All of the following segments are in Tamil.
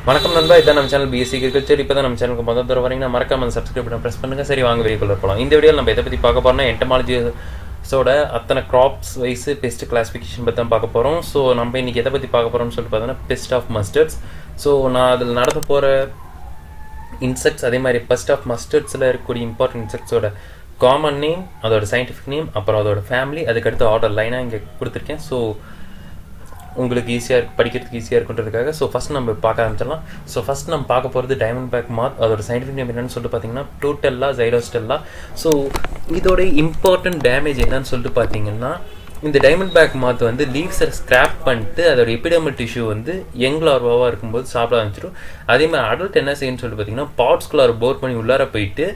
வணக்கம் நண்பா இதான் நம்ம சேனல் பிஎஸ்சி கிரிக்கல்ச்சர் இப்போ தான் நம்ம சேனலுக்கு முதல் தடவை வரீங்கன்னா மறக்காம அந்த சப்ஸ்கிரைப் பண்ண ப்ரெஸ் பண்ணுங்க சரி வாங்க வீடியோக்குள்ள போகலாம் இந்த வீடியோவில் நம்ம எதை பற்றி பார்க்க போறோம்னா என்டமாலஜிஸோட அத்தனை கிராப்ஸ் வைஸ் பெஸ்ட் கிளாஸிஃபிகேஷன் பற்றி தான் பார்க்க போகிறோம் ஸோ நம்ம இன்னைக்கு எதை பற்றி பார்க்க போகிறோம்னு சொல்லிட்டு பார்த்தோன்னா பெஸ்ட் ஆஃப் மஸ்டர்ட்ஸ் ஸோ நான் அதில் நடத்த போகிற இன்செக்ட்ஸ் அதே மாதிரி ஃபர்ஸ்ட் ஆஃப் மஸ்டர்ட்ஸில் இருக்கக்கூடிய இம்பார்ட்டன்ட் இன்செக்ட்ஸோட காமன் நேம் அதோட சயின்டிஃபிக் நேம் அப்புறம் அதோட ஃபேமிலி அதுக்கடுத்து ஆர்டர் லைனாக இங்கே கொடுத்துருக்கேன் ஸோ உங்களுக்கு ஈஸியாக இருக்கு படிக்கிறதுக்கு ஈஸியாக இருக்குன்றதுக்காக ஸோ ஃபஸ்ட் நம்ம பார்க்க ஆரம்பிச்சிடலாம் ஸோ ஃபஸ்ட் நம்ம பார்க்க போகிறது டைமண்ட் பேக் மாத் அதோட சயின்டிஃபிக் நேம் என்னன்னு சொல்லிட்டு பார்த்தீங்கன்னா டோட்டல்லா ஜைரோஸ்டெல்லா ஸோ இதோட இம்பார்ட்டன்ட் டேமேஜ் என்னன்னு சொல்லிட்டு பார்த்தீங்கன்னா இந்த டைமண்ட் பேக் மாத் வந்து லீவ்ஸை ஸ்க்ராப் பண்ணிட்டு அதோட எபிடமல் டிஷ்யூ வந்து யங் லார்வாவாக இருக்கும்போது சாப்பிட ஆரம்பிச்சிடும் அதே மாதிரி அடல்ட் என்ன செய்யணும்னு சொல்லிட்டு பார்த்தீங்கன்னா பாட்ஸ்குள்ளார போர் பண்ணி உள்ளார போயிட்டு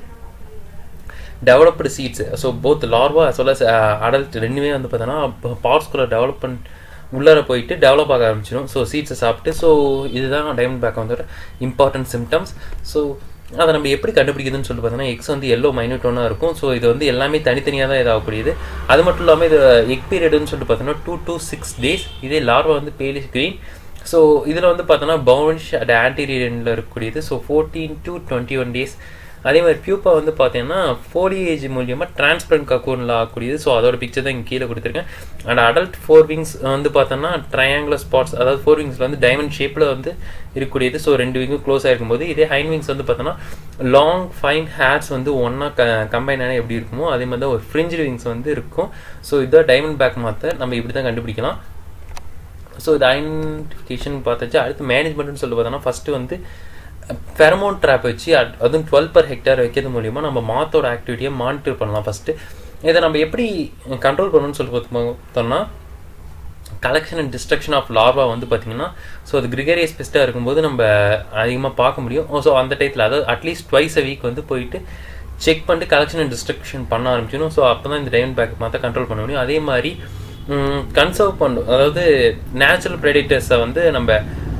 developed seeds so both larva as well as adult ரெண்டுமே வந்து பார்த்தோன்னா பார்ட்ஸ்குள்ளே டெவலப் பண்ணி உள்ளார போயிட்டு டெவலப் ஆக ஆரம்பிச்சிடும் ஸோ சீட்ஸை சாப்பிட்டு ஸோ இதுதான் டைமண்ட் பேக் வந்து இம்பார்ட்டன்ட் சிம்டம்ஸ் ஸோ அதை நம்ம எப்படி கண்டுபிடிக்குதுன்னு சொல்லி பார்த்தோன்னா எக்ஸ் வந்து எல்லோ மைனூட்டோனாக இருக்கும் ஸோ இது வந்து எல்லாமே தனித்தனியாக தான் இதாகக்கூடியது அது மட்டும் இல்லாமல் இது எக் பீரியட்னு சொல்லிட்டு பார்த்தோன்னா டூ to சிக்ஸ் டேஸ் இதே லார்வா வந்து பேலிஷ் green ஸோ இதில் வந்து பார்த்தோன்னா பவுனிஷ் அட் ஆன்டீரியனில் இருக்கக்கூடியது so fourteen to twenty one days அதே மாதிரி பியூப்பா வந்து பார்த்தீங்கன்னா ஃபோலியேஜ் மூலியமாக டிரான்ஸ்பரண்ட் கக்கூனில் ஆகக்கூடியது ஸோ அதோட பிக்சர் தான் இங்கே கீழே கொடுத்துருக்கேன் அண்ட் அடல்ட் ஃபோர் விங்ஸ் வந்து பார்த்தோன்னா ட்ரையாங்குலர் ஸ்பாட்ஸ் அதாவது ஃபோர் விங்ஸில் வந்து டைமண்ட் ஷேப்பில் வந்து இருக்கக்கூடியது ஸோ ரெண்டு விங்கும் க்ளோஸ் ஆகிருக்கும்போது இதே ஹைன் விங்ஸ் வந்து பார்த்தோன்னா லாங் ஃபைன் ஹேர்ஸ் வந்து ஒன்றா க கம்பைன் ஆன எப்படி இருக்குமோ அதே மாதிரி தான் ஒரு ஃப்ரிஞ்சு விங்ஸ் வந்து இருக்கும் ஸோ இதான் டைமண்ட் பேக் மாற்ற நம்ம இப்படி தான் கண்டுபிடிக்கலாம் ஸோ இது ஐடென்டிஃபிகேஷன் பார்த்தாச்சு அடுத்து மேனேஜ்மெண்ட்னு சொல்லி பார்த்தோன்னா ஃபஸ்ட்டு வந்து ஃபெரமோன் ட்ராப் வச்சு அட்- அதுவும் டுவெல் பர் ஹெக்டேர் வைக்கிறது மூலியமாக நம்ம மாத்தோட ஆக்டிவிட்டியை மானிட்டர் பண்ணலாம் ஃபஸ்ட்டு இதை நம்ம எப்படி கண்ட்ரோல் பண்ணணும்னு சொல்லி பார்த்து பார்த்தோம்னா collection and destruction of larva வந்து பார்த்தீங்கன்னா ஸோ அது கிரிகரியஸ் பெஸ்ட்டாக இருக்கும்போது நம்ம அதிகமாக பார்க்க முடியும் ஸோ அந்த டயத்தில் அதாவது அட்லீஸ்ட் ட்வைஸ் அ வீக் வந்து போயிட்டு செக் பண்ணிட்டு கலெக்ஷன் அண்ட் டிஸ்ட்ரக்ஷன் பண்ண ஆரம்பிச்சிடும் ஸோ அப்போ தான் இந்த டைமண்ட் பேக் மாற்ற கண்ட்ரோல் பண்ண முடியும் அதே மாதிரி கன்சர்வ் பண்ணும் அதாவது நேச்சுரல் ப்ரெடிட்டர்ஸை வந்து நம்ம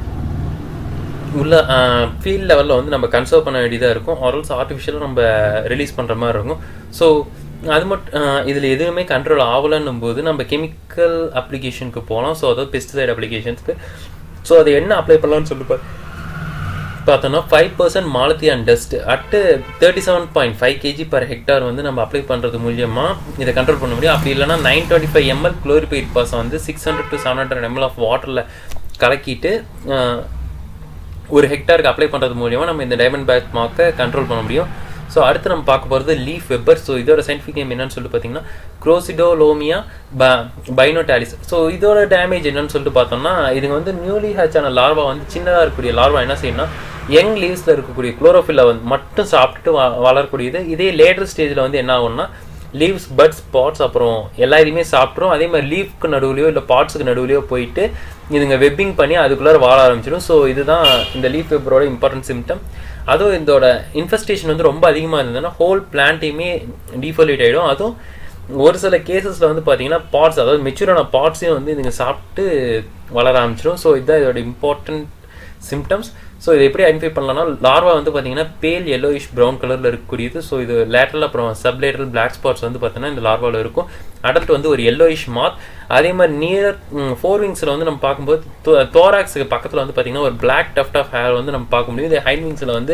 உள்ள ஃபீல்ட் லெவலில் வந்து நம்ம கன்சர்வ் பண்ண வேண்டியதாக இருக்கும் ஆர்எல்ஸ் ஆர்டிஃபிஷியலாக நம்ம ரிலீஸ் பண்ணுற மாதிரி இருக்கும் ஸோ அது மட்டும் இதில் எதுவுமே கண்ட்ரோல் ஆகலைன்னும் போது நம்ம கெமிக்கல் அப்ளிகேஷனுக்கு போகலாம் ஸோ அதாவது பெஸ்டிசைட் அப்ளிகேஷன்ஸ்க்கு ஸோ அதை என்ன அப்ளை பண்ணலாம்னு சொல்லி பா- பார்த்தோன்னா five percent malathion and dust at thirty seven point five kg per hectare வந்து நம்ம அப்ளை பண்ணுறது மூலியமாக இதை கண்ட்ரோல் பண்ண முடியும் அப்படி இல்லைன்னா nine twenty five ml chlorpyrifos வந்து six hundred to seven hundred ml of வாட்டரில் கலக்கிட்டு அஹ், ஒரு ஹெக்டாருக்கு அப்ளை பண்ணுறது மூலியமாக நம்ம இந்த டைமண்ட் பேக் மார்க்கை கண்ட்ரோல் பண்ண முடியும் ஸோ அடுத்து நம்ம பார்க்க போகிறது லீஃப் வெப்பர் ஸோ இதோட சயின்டிஃபிக் நேம் என்னன்னு சொல்லிட்டு பார்த்தீங்கன்னா குரோசிடோலோமியா ப பைனோடாலிஸ் ஸோ இதோட டேமேஜ் என்னன்னு சொல்லிட்டு பார்த்தோம்னா இதுங்க வந்து நியூலி ஹேச் ஆன லார்வா வந்து சின்னதாக இருக்கக்கூடிய லார்வா என்ன செய்யணும்னா யங் லீவ்ஸில் இருக்கக்கூடிய குளோரோஃபில்லை வந்து மட்டும் சாப்பிட்டுட்டு வ வளரக்கூடியது இதே லேட்டர் ஸ்டேஜில் வந்து என்ன ஆகும்னா லீவ்ஸ் பட்ஸ் பாட்ஸ் அப்புறம் எல்லா இதுவுமே சாப்பிட்ரும் அதே மாதிரி லீஃப்க்கு நடுவுலையோ இல்லை பாட்ஸுக்கு நடுவுலையோ போயிட்டு இதுங்க வெப்பிங் பண்ணி அதுக்குள்ளார வாழ ஆரம்பிச்சிடும் ஸோ இதுதான் இந்த லீஃப் வெப்பரோட இம்பார்ட்டன்ட் சிம்டம் அதுவும் இதோட இன்ஃபெஸ்டேஷன் வந்து ரொம்ப அதிகமாக இருந்ததுன்னா ஹோல் பிளான்ட்டையுமே டீஃபோலியேட் ஆகிடும் அதுவும் ஒரு சில கேசஸில் வந்து பார்த்தீங்கன்னா பாட்ஸ் அதாவது மெச்சூரான பாட்ஸையும் வந்து இதுங்க சாப்பிட்டு வளர ஆரம்பிச்சிடும் ஸோ இதுதான் இதோட இம்பார்ட்டன்ட் சிம்டம்ஸ் ஸோ இதை எப்படி ஐடென்டிஃபை பண்ணலாம்னா லார்வா வந்து பார்த்தீங்கன்னா பேல் yellowish brown கலரில் இருக்கக்கூடியது ஸோ இது லேட்டரல் அப்புறம் சப்லேட்டரல் பிளாக் ஸ்பாட்ஸ் வந்து பார்த்தீங்கன்னா இந்த லார்வாவில் இருக்கும் அடல்ட் வந்து ஒரு yellowish மாத் அதே மாதிரி நியர் ஃபோர் விங்ஸில் வந்து நம்ம பார்க்கும்போது தோராக்ஸுக்கு பக்கத்தில் வந்து பார்த்தீங்கன்னா ஒரு பிளாக் டஃப்ட் ஆஃப் ஹேர் வந்து நம்ம பார்க்க முடியும் இது ஹைன் விங்ஸில் வந்து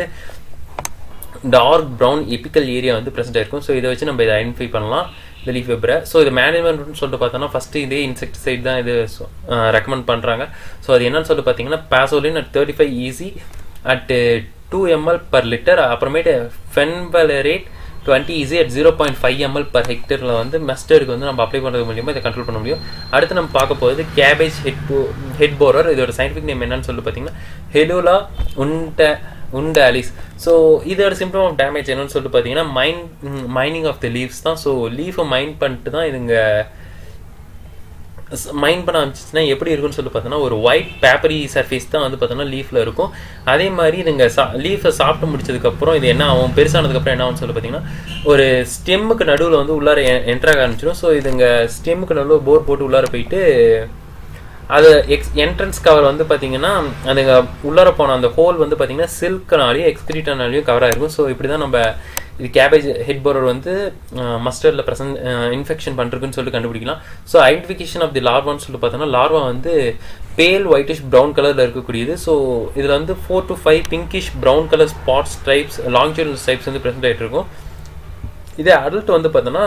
டார்க் ப்ரௌன் எபிக்கல் ஏரியா வந்து ப்ரெசென்ட் ஆயிருக்கும் ஸோ இதை வச்சு நம்ம இதை ஐடென்டிஃபை பண்ணலாம் இந்த லீஃப் வெப்பரை ஸோ இது மேனேஜ்மெண்ட்னு சொல்லிட்டு பார்த்தோன்னா ஃபஸ்ட்டு இதே இன்செக்டிசைட் தான் இது ரெக்கமெண்ட் பண்ணுறாங்க ஸோ அது என்னன்னு சொல்லி பார்த்தீங்கன்னா phosalone at thirty five EC at two ml per litre அப்புறமேட்டு fenvalerate twenty EC at zero point five ml per ஹெக்டரில் வந்து மெஸ்டருக்கு வந்து நம்ம அப்ளை பண்ணுறது மூலியமாக இதை கண்ட்ரோல் பண்ண முடியும் அடுத்து நம்ம பார்க்க போகிறது கேபேஜ் ஹெட் போ ஹெட் போரர் இதோட சயின்டிஃபிக் நேம் என்னன்னு சொல்லி பார்த்தீங்கன்னா ஹெலோலா உண்ட உண்டாலிஸ் ஸோ இதோட சிம்டம் ஆஃப் டேமேஜ் என்னன்னு சொல்லிட்டு பார்த்தீங்கன்னா mine mining of the leaves தான் ஸோ லீஃபை மைன் பண்ணிட்டு தான் இதுங்க மைண்ட் பண்ண ஆரம்பிச்சிச்சுன்னா எப்படி இருக்கும்னு சொல்லி பார்த்தோன்னா ஒரு ஒயிட் பேப்பரி சர்ஃபேஸ் தான் வந்து பார்த்தோன்னா லீஃபில் இருக்கும் அதே மாதிரி இதுங்க சா லீஃபை சாப்பிட்டு முடிச்சதுக்கப்புறம் இது என்ன ஆகும் பெருசானதுக்கப்புறம் என்ன ஆகும்னு சொல்லி பார்த்தீங்கன்னா ஒரு ஸ்டெம்முக்கு நடுவில் வந்து உள்ளார என்ட்ராக ஆரம்பிச்சிடும் ஸோ இதுங்க ஸ்டெம்முக்கு நடுவில் போர் போட்டு உள்ளார போயிட்டு அது எக்ஸ் என்ட்ரன்ஸ் கவர் வந்து பார்த்தீங்கன்னா அதுங்க உள்ளார போன அந்த ஹோல் வந்து பார்த்தீங்கன்னா சில்க்னாலையும் எக்ஸ்கிரீட்டனாலையும் கவர் ஆயிருக்கும் ஸோ இப்படி தான் நம்ம இது கேபேஜ் ஹெட் போரர் வந்து மஸ்டர்டில் ப்ரெசன்ட் இன்ஃபெக்ஷன் பண்ணிருக்குன்னு சொல்லிட்டு கண்டுபிடிக்கலாம் ஸோ ஐடென்டிஃபிகேஷன் ஆஃப் தி லார்வான்னு சொல்லிட்டு பார்த்தோன்னா லார்வா வந்து பேல் ஒயிட்டிஷ் ப்ரௌன் கலரில் இருக்கக்கூடியது ஸோ இதில் வந்து four to five pinkish brown colour spot stripes longitudinal stripes வந்து ப்ரெசென்ட் ஆகிட்டு இருக்கும் இதே அடல்ட் வந்து பார்த்தோன்னா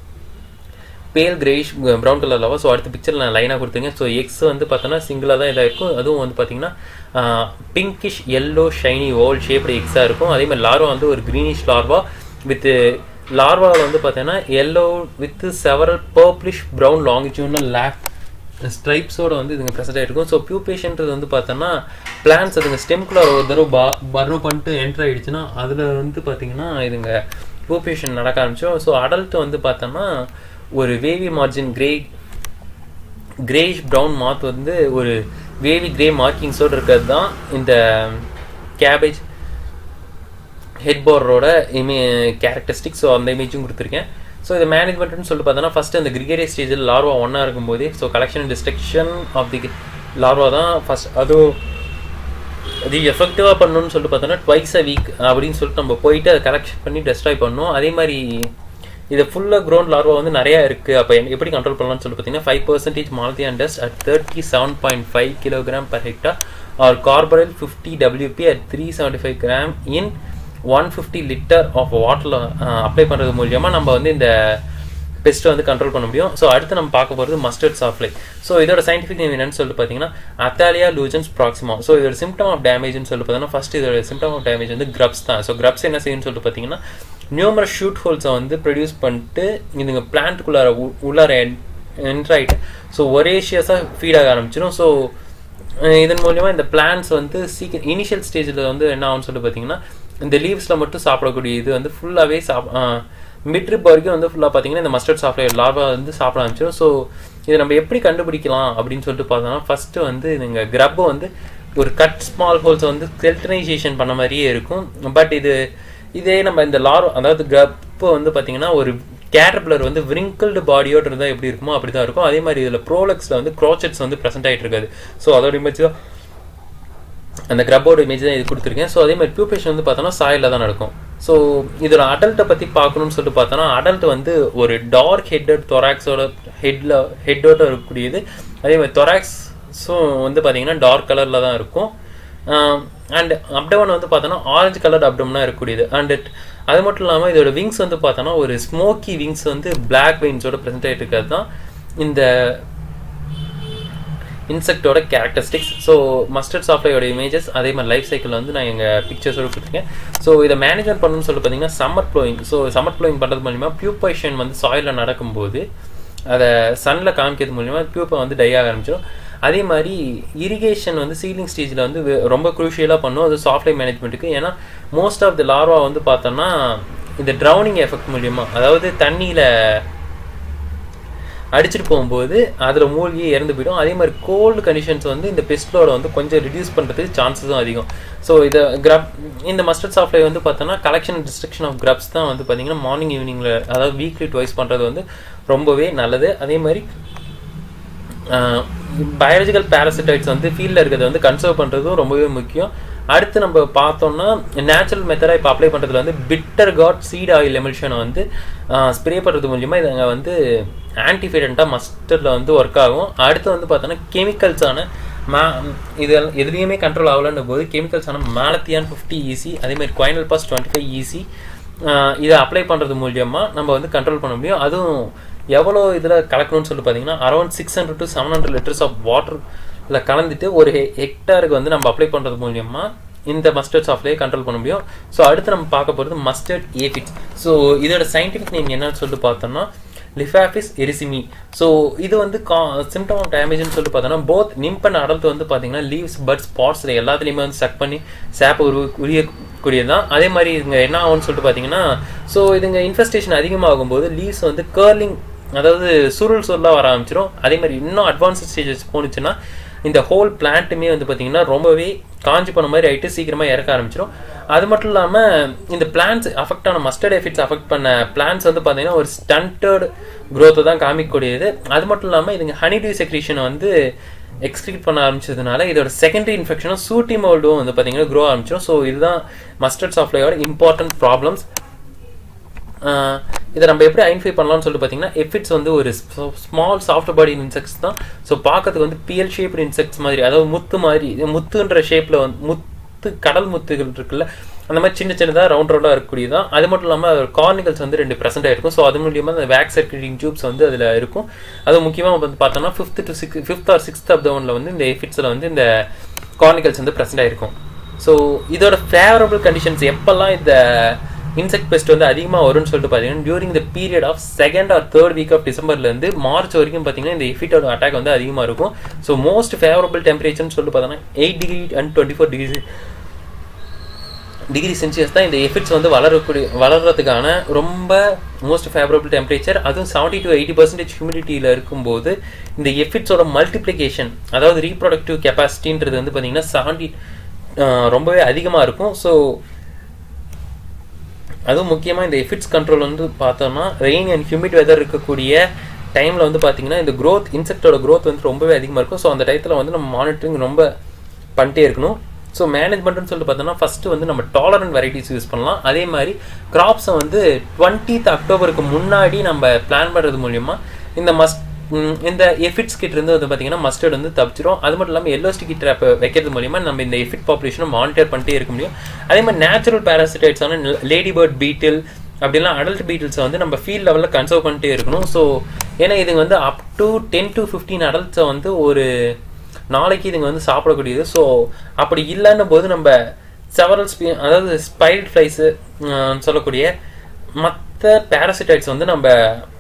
pale greyish brown colour larva so அடுத்த பிக்சரில் நான் லைனாக கொடுத்துருங்க ஸோ எக்ஸ் வந்து பார்த்தோன்னா சிங்கிளாக தான் இதாக இருக்கும் அதுவும் வந்து பார்த்தீங்கன்னா pinkish yellow shiny oval shaped எக்ஸாக இருக்கும் அதே மாதிரி லார்வா வந்து ஒரு க்ரீனிஷ் லார்வா வித் லார்வாவில் வந்து பார்த்தீங்கன்னா yellow with several purplish brown longitudinal லேக் ஸ்ட்ரைப்ஸோட வந்து இதுங்க ப்ரெசென்ட் ஆகிருக்கும் ஸோ பியூபேஷன்றது வந்து பார்த்தோன்னா பிளான்ஸ் அதுங்க ஸ்டெம்குள்ள ஒரு தடவை பா பர்னு பண்ணிட்டு என்ட்ரு ஆகிடுச்சுன்னா அதில் வந்து பார்த்தீங்கன்னா இதுங்க பியூபேஷன் நடக்க ஆரம்பிச்சோம் ஸோ அடல்ட் வந்து பார்த்தோன்னா ஒரு wavy margin grey greyish brown moth வந்து ஒரு வேவி கிரே மார்க்கிங்ஸோடு இருக்கிறது தான் இந்த கேபேஜ் ஹெட் போரோட இமே கேரக்டரிஸ்டிக் ஸோ அந்த இமேஜும் கொடுத்துருக்கேன் ஸோ இது மேனேஜ்மெண்ட்னு சொல்லிட்டு பார்த்தோன்னா ஃபஸ்ட்டு அந்த கிரிகேரிய ஸ்டேஜில் லார்வா ஒன்றா இருக்கும்போது so collection and destruction of the larva தான் ஃபஸ்ட் அதுவும் அது எஃபெக்டிவாக பண்ணணும்னு சொல்லிட்டு பார்த்தோன்னா ட்வைஸ் அ வீக் அப்படின்னு சொல்லிட்டு நம்ம போயிட்டு அதை கலெக்ஷன் பண்ணி டெஸ்ட்ராய் பண்ணணும் அதே மாதிரி இது ஃபுல்லாக க்ரௌண்ட் லார்வா வந்து நிறையா இருக்குது அப்போ எப்படி கண்ட்ரோல் பண்ணலாம்னு சொல்லி பார்த்தீங்கன்னா five percentage malathion and dust at thirty seven point five kilogram per hectare or carbaryl fifty WP at three seventy five gram in one fifty litre of வாட்டரில் அப்ளை பண்ணுறது மூலியமாக நம்ம வந்து இந்த பெஸ்ட்டை வந்து கண்ட்ரோல் பண்ண முடியும் ஸோ அடுத்து நம்ம பார்க்க போகிறது மஸ்டர்ட் சாஃப்லை ஸோ இதோட சயின்டிஃபிக் நேம் என்னன்னு சொல்லிட்டு பார்த்தீங்கன்னா அத்தாலியா லூஜன்ஸ் ப்ராக்சிமா ஸோ இதோட சிம்டம் ஆஃப் டேமேஜ்னு சொல்லிட்டு பார்த்தீங்கன்னா ஃபர்ஸ்ட் இதோட சிம்டம் ஆஃப் டேமேஜ் வந்து கிரப்ஸ் தான் ஸோ கிரப்ஸ் என்ன செய்யும்னு சொல்லிட்டு பார்த்தீங்கன்னா நியூமரஸ் ஷூட் ஹோல்ஸை வந்து ப்ரொடியூஸ் பண்ணிட்டு இதுங்க பிளான்ட்டுக்குள்ளார உள்ளார என்ட்ராயிட்டு ஸோ ஒரேஷியஸாக ஃபீட் ஆக ஆரம்பிச்சிடும் ஸோ இதன் மூலியமாக இந்த பிளான்ஸ் வந்து சீக்கிரம் இனிஷியல் ஸ்டேஜில் வந்து என்ன ஆகும்னு சொல்லிட்டு பார்த்தீங்கன்னா இந்த லீவ்ஸில் மட்டும் சாப்பிடக்கூடிய இது வந்து ஃபுல்லாகவே சாப் மிட்ரிப் வரைக்கும் வந்து ஃபுல்லாக பார்த்தீங்கன்னா இந்த மஸ்டர்ட் சாஃப்ட்வேர் லார்வா வந்து சாப்பிட ஆரம்பிச்சிடும் ஸோ இதை நம்ம எப்படி கண்டுபிடிக்கலாம் அப்படின்னு சொல்லிட்டு பார்த்தோம்னா ஃபஸ்ட்டு வந்து இதுங்க கிரப்பை வந்து ஒரு கட் ஸ்மால் ஹோல்ஸை வந்து கெல்டனைசேஷன் பண்ண மாதிரியே இருக்கும் பட் இது இதே நம்ம இந்த லார்வா அதாவது கிரப்பை வந்து பார்த்தீங்கன்னா ஒரு கேட்டர்பிளர் வந்து விரிங்கிள்டு பாடியோடு இருந்தால் எப்படி இருக்குமோ அப்படி தான் இருக்கும் அதே மாதிரி இதில் ப்ரோலக்ஸில் வந்து க்ரோச்சட்ஸ் வந்து ப்ரெசென்ட் ஆகிட்டு இருக்காது ஸோ அதோட இமேஜ் தான் அந்த கிரப்போட இமேஜ் தான் இது கொடுத்துருக்கேன் ஸோ அதே மாதிரி பியூபேஷன் வந்து பார்த்தோன்னா சாயில் தான் நடக்கும் ஸோ இதோட அடல்ட்டை பற்றி பார்க்கணும்னு சொல்லிட்டு பார்த்தோன்னா அடல்ட் வந்து ஒரு டார்க் ஹெட்டட் தொராக்ஸோட ஹெட்டில் ஹெட்டோட இருக்கக்கூடியது அதே மாதிரி தொராக்ஸும் வந்து பார்த்தீங்கன்னா டார்க் கலரில் தான் இருக்கும் அண்ட் அப்டவன் வந்து பார்த்தோன்னா ஆரஞ்சு கலர் அப்டம்னா இருக்கக்கூடியது அண்ட் இட் அது மட்டும் இல்லாமல் இதோட விங்ஸ் வந்து பார்த்தோன்னா ஒரு ஸ்மோக்கி விங்ஸ் வந்து பிளாக் வெயின்ஸோட ப்ரெசென்ட் ஆகிட்டு இருக்கிறது தான் இந்த இன்செக்டோட கேரக்டரிஸ்டிக்ஸ் ஸோ மஸ்டர்ட் சாஃப்ட்வேரோட இமேஜஸ் அதே மாதிரி லைஃப் சைக்கிள் வந்து நான் எங்கள் பிக்சர்ஸோட கொடுத்துருக்கேன் ஸோ இதை மேனேஜ்மெண்ட் பண்ணணும்னு சொல்லி பார்த்தீங்கன்னா summer ploughing so summer ploughing பண்ணுறது மூலிமா பியூப்பேஷன் வந்து சாயிலில் நடக்கும்போது அதை சன்னில் காமிக்கிறது மூலிமா பியூப்பை வந்து டை ஆக ஆரம்பிச்சிடும் அதே மாதிரி இரிகேஷன் வந்து சீலிங் ஸ்டேஜில் வந்து ரொம்ப குரூஷியலாக பண்ணும் அது சாஃப்ட்வேர் மேனேஜ்மெண்ட்டுக்கு ஏன்னா மோஸ்ட் ஆஃப் த லார்வா வந்து பார்த்தோன்னா இந்த ட்ரௌனிங் எஃபெக்ட் மூலியமாக அதாவது தண்ணியில் அடிச்சுட்டு போகும்போது அதில் மூழ்கி இறந்து போயிடும் அதே மாதிரி கோல்டு கண்டிஷன்ஸ் வந்து இந்த பெஸ்ட்லோட வந்து கொஞ்சம் ரிடியூஸ் பண்ணுறதுக்கு சான்சஸும் அதிகம் ஸோ இதை கிரப் இந்த மஸ்டர்ட் சாஃப்ட்வேர் வந்து பார்த்தோன்னா கலெக்ஷன் டிஸ்ட்ரக்ஷன் ஆஃப் கிரப்ஸ் தான் வந்து பார்த்தீங்கன்னா மார்னிங் ஈவினிங்கில் அதாவது வீக்லி டுவைஸ் பண்ணுறது வந்து ரொம்பவே நல்லது அதே மாதிரி பயாலஜிக்கல் பேரசிட்டைட்ஸ் வந்து ஃபீல்டில் இருக்கிறத வந்து கன்சர்வ் பண்ணுறதும் ரொம்பவே முக்கியம் அடுத்து நம்ம பார்த்தோம்னா நேச்சுரல் மெத்தடாக இப்போ அப்ளை பண்ணுறதுல வந்து பிட்டர் காட் சீட் ஆயில் எமில்ஷனை வந்து ஸ்ப்ரே பண்ணுறது மூலியமாக இதை வந்து ஆன்டிஃபைடண்ட்டாக மஸ்டரில் வந்து ஒர்க் ஆகும் அடுத்து வந்து பார்த்தோன்னா கெமிக்கல்ஸான மா இது எதுலேயுமே கண்ட்ரோல் ஆகலன்னு போது கெமிக்கல்ஸான மேலத்தியான் ஃபிஃப்டி ஈசி அதேமாதிரி quinalphos twenty five EC இதை அப்ளை பண்ணுறது மூலியமாக நம்ம வந்து கண்ட்ரோல் பண்ண முடியும் அதுவும் எவ்வளோ இதில் கலக்கணும்னு சொல்லி பார்த்தீங்கன்னா around six hundred to seven hundred litres of வாட்டரில் கலந்துட்டு ஒரு ஹெக்டாருக்கு வந்து நம்ம அப்ளை பண்ணுறது மூலியமாக இந்த மஸ்டர்ட் சாஃப்ட்வேர் கண்ட்ரோல் பண்ண முடியும் ஸோ அடுத்து நம்ம பார்க்க போகிறது மஸ்டர்ட் ஏபிட் ஸோ இதோட சயின்டிஃபிக் நேம் என்னன்னு சொல்லிட்டு பார்த்தோம்னா லிஃபாஃபிஸ் எரிசிமி ஸோ இது வந்து கா சிம்டம் ஆஃப் டேமேஜ்னு சொல்லிட்டு பார்த்தோன்னா போத் நிம்ப் அண்ட் அடல்ட் வந்து பார்த்தீங்கன்னா லீவ்ஸ் பட் ஸ்பாட்ஸில் எல்லாத்துலேயுமே வந்து சக் பண்ணி சேப்பை உரு உரியக்கூடியது தான் அதே மாதிரி இதுங்க என்ன ஆகும்னு சொல்லிட்டு பார்த்தீங்கன்னா ஸோ இதுங்க இன்ஃபெஸ்டேஷன் அதிகமாகும் போது லீவ்ஸ் வந்து கேர்லிங் அதாவது சுருள் சுருளாக வர ஆரம்பிச்சிடும் அதே மாதிரி இன்னும் அட்வான்ஸ் ஸ்டேஜஸ் போணுச்சுன்னா இந்த ஹோல் பிளான்ட்டுமே வந்து பார்த்தீங்கன்னா ரொம்பவே காஞ்சி போன மாதிரி ஆகிட்டு சீக்கிரமாக இறக்க ஆரம்பிச்சிடும் அது மட்டும் இல்லாமல் இந்த பிளான்ஸ் அஃபெக்ட் ஆன மஸ்டர்ட் எஃபிட்ஸ் அஃபெக்ட் பண்ண பிளான்ஸ் வந்து பார்த்தீங்கன்னா ஒரு ஸ்டண்டர்ட் க்ரோத்தை தான் காமிக்கக்கூடியது அது மட்டும் இல்லாமல் இதுங்க ஹனிடியூ செக்ரீஷனை வந்து எக்ஸ்க்ரீட் பண்ண ஆரம்பிச்சதுனால இதோட செகண்டரி இன்ஃபெக்ஷனும் சூட்டி மோல்டும் வந்து பார்த்தீங்கன்னா க்ரோ ஆரம்பிச்சிடும் ஸோ இதுதான் மஸ்டர்ட் சாஃப்ட்வேரோட இம்பார்ட்டன்ட் ப்ராப்ளம்ஸ் இதை நம்ம எப்படி ஐடென்டிஃபை பண்ணலாம்னு சொல்லிட்டு பார்த்தீங்கன்னா எஃபிட்ஸ் வந்து ஒரு ஸ்மால் சாஃப்ட் பாடி இன்செக்ட்ஸ் தான் ஸோ பார்க்கறதுக்கு வந்து பிஎல் ஷேப்டு இன்செக்ட்ஸ் மாதிரி அதாவது முத்து மாதிரி இது முத்துன்ற ஷேப்பில் வந்து முத்து கடல் முத்துகள் இருக்குல்ல அந்த மாதிரி சின்ன சின்னதாக ரவுண்ட் ரவுண்டாக இருக்கக்கூடியதான் அது மட்டும் இல்லாமல் கார்னிகல்ஸ் வந்து ரெண்டு ப்ரெசென்ட் ஆயிருக்கும் ஸோ அது மூலியமாக அந்த வேக்ஸ் சர்க்குலேட்டிங் டியூப்ஸ் வந்து அதில் இருக்கும் அது முக்கியமாக வந்து பார்த்தோம்னா fifth to six fifth or sixth of தவனில் வந்து இந்த எஃபிட்ஸில் வந்து இந்த கார்னிகல்ஸ் வந்து ப்ரெசென்ட் ஆயிருக்கும் ஸோ இதோட ஃபேவரபிள் கண்டிஷன்ஸ் எப்பெல்லாம் இந்த இன்செக்ட் பெஸ்ட் வந்து அதிகமாக வரும்னு சொல்லிட்டு பார்த்தீங்கன்னா during the period of second or third week of டிசம்பர்லேருந்து மார்ச் வரைக்கும் பார்த்தீங்கன்னா இந்த எஃபிட்டோட அட்டாக் வந்து அதிகமாக இருக்கும் ஸோ மோஸ்ட் ஃபேவரபிள் டெம்பரேச்சர்னு சொல்லிட்டு பார்த்தோன்னா eight degree and twenty four degree degree Celsius தான் இந்த எஃபிட்ஸ் வந்து வளரக்கூடிய வளர்கிறதுக்கான ரொம்ப மோஸ்ட் ஃபேவரபிள் டெம்பரேச்சர் அதுவும் செவன்ட்டி டு எயிட்டி பர்சன்டேஜ் ஹியூமிடிட்டியில் இருக்கும்போது இந்த எஃபிட்ஸோட மல்டிப்ளிகேஷன் அதாவது ரீப்ரொடக்டிவ் கெப்பாசிட்டின்றது வந்து பார்த்தீங்கன்னா செவன்ட்டி ரொம்பவே அதிகமாக இருக்கும் ஸோ அதுவும் முக்கியமாக இந்த எஃபிட்ஸ் கண்ட்ரோல் வந்து பார்த்தோம்னா ரெயின் அண்ட் ஹியூமிட் வெதர் இருக்கக்கூடிய டைமில் வந்து பார்த்தீங்கன்னா இந்த க்ரோத் இன்செக்டோட க்ரோத் வந்து ரொம்பவே அதிகமாக இருக்கும் ஸோ அந்த டயத்தில் வந்து நம்ம மானிட்டரிங் ரொம்ப பண்ணிட்டே இருக்கணும் ஸோ மேனேஜ்மெண்ட்னு சொல்லிட்டு பார்த்தோம்னா ஃபஸ்ட்டு வந்து நம்ம டாலரண்ட் வெரைட்டிஸ் யூஸ் பண்ணலாம் அதே மாதிரி கிராப்ஸை வந்து டுவெண்ட்டீத் அக்டோபருக்கு முன்னாடி நம்ம பிளான் பண்ணுறது மூலியமா இந்த மஸ்ட் இந்த எஃபிட்ஸ் கிட்ட இருந்து வந்து பார்த்தீங்கன்னா மஸ்டர்ட் வந்து தப்பிச்சிரும் அது மட்டும் இல்லாமல் எல்லோ ஸ்டிக்கி ட்ராப் வைக்கிறது மூலியமா நம்ம இந்த எஃபிட் பாப்புலேஷனை மானிட்டர் பண்ணிட்டே இருக்க முடியும் அதே மாதிரி நேச்சுரல் பேராசிடைட்ஸான லேடி பேர்ட் பீட்டில் அப்படிலாம் அடல்ட் பீட்டில்ஸை வந்து நம்ம ஃபீல்ட் லெவலில் கன்சர்வ் பண்ணிட்டே இருக்கணும் ஸோ ஏன்னா இதுங்க வந்து up to ten to fifteen அடல்ட்ஸை வந்து ஒரு நாளைக்கு இதுங்க வந்து சாப்பிடக்கூடியது ஸோ அப்படி இல்லைன்னு போது நம்ம செவரல் ஸ்பீ அதாவது ஸ்பைல்ட் ஃப்ளைஸு சொல்லக்கூடிய மற்ற பேராசிடைட்ஸ் வந்து நம்ம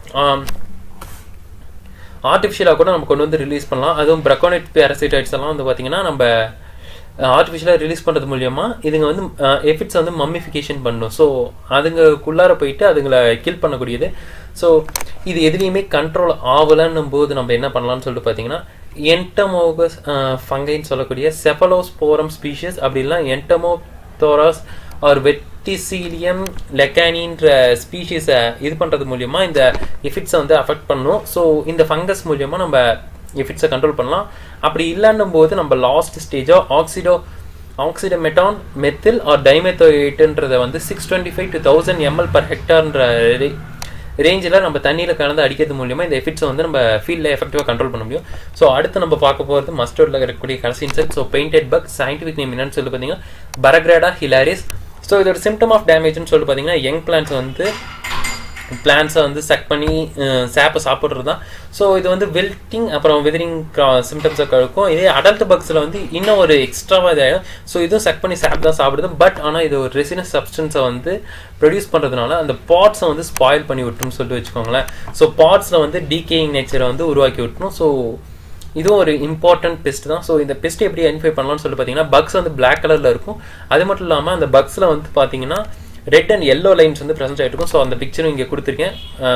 ஆர்டிஃபிஷியலாக கூட நம்ம கொண்டு வந்து ரிலீஸ் பண்ணலாம் அதுவும் பிரக்கோனைட் பேராசிடைட்ஸ் எல்லாம் வந்து பார்த்தீங்கன்னா நம்ம ஆர்டிஃபிஷியலாக ரிலீஸ் பண்ணுறது மூலியமாக இதுங்க வந்து எஃபிட்ஸ் வந்து மம்மிஃபிகேஷன் பண்ணும் ஸோ அதுங்களுக்குள்ளார போயிட்டு அதுங்களை கில் பண்ணக்கூடியது ஸோ இது எதுலேயுமே கண்ட்ரோல் ஆகலைன்னும் போது நம்ம என்ன பண்ணலாம்னு சொல்லிட்டு பார்த்தீங்கன்னா என்டமோகஸ் ஃபங்கைன்னு சொல்லக்கூடிய செஃபலோஸ்போரம் ஸ்பீஷியஸ் அப்படிலாம் என்டமோதோராஸ் ஆர் வெட்டிசீலியம் லெக்கானின்ற ஸ்பீஷீஸை இது பண்ணுறது மூலியமா இந்த எஃபிட்ஸை வந்து அஃபெக்ட் பண்ணும் ஸோ இந்த ஃபங்கஸ் மூலியமா நம்ம எஃபிட்ஸை கண்ட்ரோல் பண்ணலாம் அப்படி இல்லைன்னும் போது நம்ம லாஸ்ட் ஸ்டேஜோ ஆக்சிடோ ஆக்சிடமெட்டான் மெத்தில் ஆர் டைமெத்தோயிட்டுன்றதை வந்து six twenty five to thousand ml per ஹெக்டார்ன்ற ரேஞ்சில் நம்ம தண்ணியில் கலந்து அடிக்கிறது மூலியமா இந்த எஃபிட்ஸை வந்து நம்ம ஃபீல்டில் எஃபெக்டிவாக கண்ட்ரோல் பண்ண முடியும் ஸோ அடுத்து நம்ம பார்க்க போகிறது மஸ்டர்டில் இருக்கக்கூடிய கடைசி insect so painted bug scientific name என்னன்னு சொல்லி பார்த்தீங்கன்னா பரக்ரேடா ஹிலாரிஸ் ஸோ இதோட சிம்டம் ஆஃப் டேமேஜ்னு சொல்லி பார்த்தீங்கன்னா யங் பிளான்ஸ் வந்து பிளான்ஸை வந்து செக் பண்ணி சேப்பை சாப்பிட்றது தான் ஸோ இது வந்து வெல்ட்டிங் அப்புறம் வெதரிங் சிம்டம்ஸை இருக்கும் இதே அடல்ட் பக்ஸில் வந்து இன்னும் ஒரு எக்ஸ்ட்ராவாக இதாகிடும் ஸோ இதுவும் செக் பண்ணி சேப் தான் சாப்பிடுது பட் ஆனால் இது ஒரு ரெசினஸ் சப்ஸ்டன்ஸை வந்து ப்ரொடியூஸ் பண்ணுறதுனால அந்த பாட்ஸை வந்து ஸ்பாயில் பண்ணி விட்டுருன்னு சொல்லிட்டு வச்சுக்கோங்களேன் ஸோ பாட்ஸில் வந்து டீகேயிங் நேச்சரை வந்து உருவாக்கி விட்டணும் ஸோ இதுவும் ஒரு இம்பார்ட்டன்ட் பெஸ்ட் தான் ஸோ இந்த பெஸ்ட் எப்படி ஐடென்டிஃபை பண்ணலாம்னு சொல்லி பார்த்தீங்கன்னா பக்ஸ் வந்து பிளாக் கலரில் இருக்கும் அது மட்டும் இல்லாமல் அந்த பக்ஸில் வந்து பார்த்தீங்கன்னா ரெட் அண்ட் எல்லோ லைன்ஸ் வந்து ப்ரெசென்ட் ஆகிருக்கும் ஸோ அந்த பிக்சரும் இங்கே கொடுத்துருக்கேன்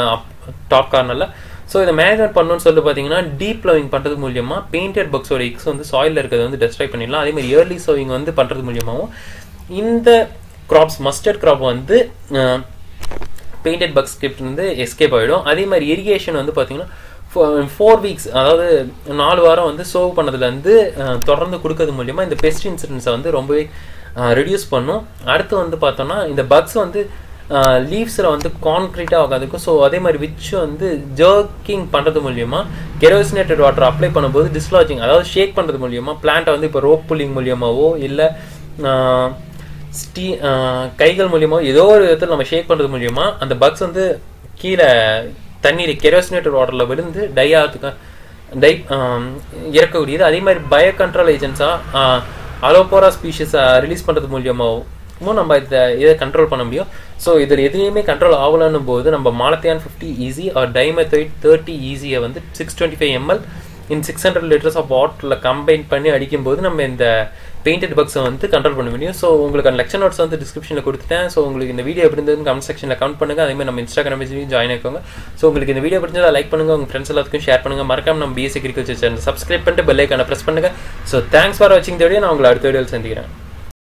டாப் கார்னரில் ஸோ இதை மேனேஜ்மெண்ட் பண்ணணும்னு சொல்லிட்டு பார்த்தீங்கன்னா டீப் லவிங் பண்ணுறது மூலியமாக பெயிண்டட் பக்ஸோட எக்ஸ் வந்து சாயிலில் இருக்கிறத வந்து டெஸ்ட்ராய் பண்ணிடலாம் அதே மாதிரி இயர்லி சோவிங் வந்து பண்ணுறது மூலியமாகவும் இந்த கிராப்ஸ் மஸ்டர்ட் கிராப் வந்து பெயிண்டட் பக்ஸ் கிட்ட இருந்து எஸ்கேப் ஆகிடும் அதே மாதிரி இரிகேஷன் வந்து பார்த்தீங்கன்னா ஃபோர் வீக்ஸ் அதாவது நாலு வாரம் வந்து சர்வ் பண்ணதுலேருந்து தொடர்ந்து கொடுக்கறது மூலியமாக இந்த பெஸ்ட் இன்சிடென்ட்ஸை வந்து ரொம்பவே ரெடியூஸ் பண்ணும் அடுத்து வந்து பார்த்தோம்னா இந்த பக்ஸ் வந்து லீவ்ஸில் வந்து கான்க்ரீட்டாக உட்காந்துக்கும் ஸோ அதே மாதிரி விச் வந்து ஜர்க்கிங் பண்ணுறது மூலியமாக கெரோசினேட்டட் வாட்டர் அப்ளை பண்ணும்போது டிஸ்லாஜிங் அதாவது ஷேக் பண்ணுறது மூலியமாக பிளான்ட்டை வந்து இப்போ ரோப் புல்லிங் மூலியமாகவோ இல்லை ஸ்டீ கைகள் மூலியமாகவோ ஏதோ ஒரு விதத்தில் நம்ம ஷேக் பண்ணுறது மூலியமாக அந்த பக்ஸ் வந்து கீழே தண்ணீர் கெரோசினேட்டட் வாட்டரில் விழுந்து டை ஆகிறதுக்கு டை இறக்கக்கூடியது அதே மாதிரி பயோ கண்ட்ரோல் ஏஜென்ட்ஸாக அலோபோரா ஸ்பீஷஸை ரிலீஸ் பண்ணுறது மூலியமாகவும் நம்ம இதை இதை கண்ட்ரோல் பண்ண முடியும் ஸோ இதில் எதுலேயுமே கண்ட்ரோல் ஆகலன்னும் போது நம்ம malathion fifty EC or dimethoate thirty ஈஸியை வந்து six twenty five ml in six hundred litres of வாட்டரில் கம்பைன் பண்ணி அடிக்கும்போது நம்ம இந்த பெயிண்டட் பக்ஸை வந்து கண்ட்ரோல் பண்ண முடியும் ஸோ உங்களுக்கு அந்த லெக்சர் நோட்ஸ் வந்து டிஸ்கிரிப்ஷனில் கொடுத்துட்டேன் ஸோ உங்களுக்கு இந்த வீடியோ எப்படி இருந்ததுன்னு கமெண்ட் செக்ஷனில் கமெண்ட் பண்ணுங்கள் அதே மாதிரி நம்ம இன்ஸ்டாகிராம் பேஜ்லையும் ஜாயின் ஆயிக்கோங்க ஸோ உங்களுக்கு இந்த வீடியோ பிடிச்சதா லைக் பண்ணுங்கள் உங்கள் ஃப்ரெண்ட்ஸ் எல்லாத்துக்கும் ஷேர் பண்ணுங்கள் மறக்காம நம்ம பிஎஸ்சி அக்ரிகல்ச்சர் சேனல் சப்ஸ்கிரைப் பண்ணிட்டு பெல் ஐக்கான ப்ரெஸ் பண்ணுங்கள் ஸோ தேங்க்ஸ் ஃபார் வாட்சிங் இந்த வீடியோ நான் உங்களை அடுத்த வீடியோவில் சந்திக்கிறேன்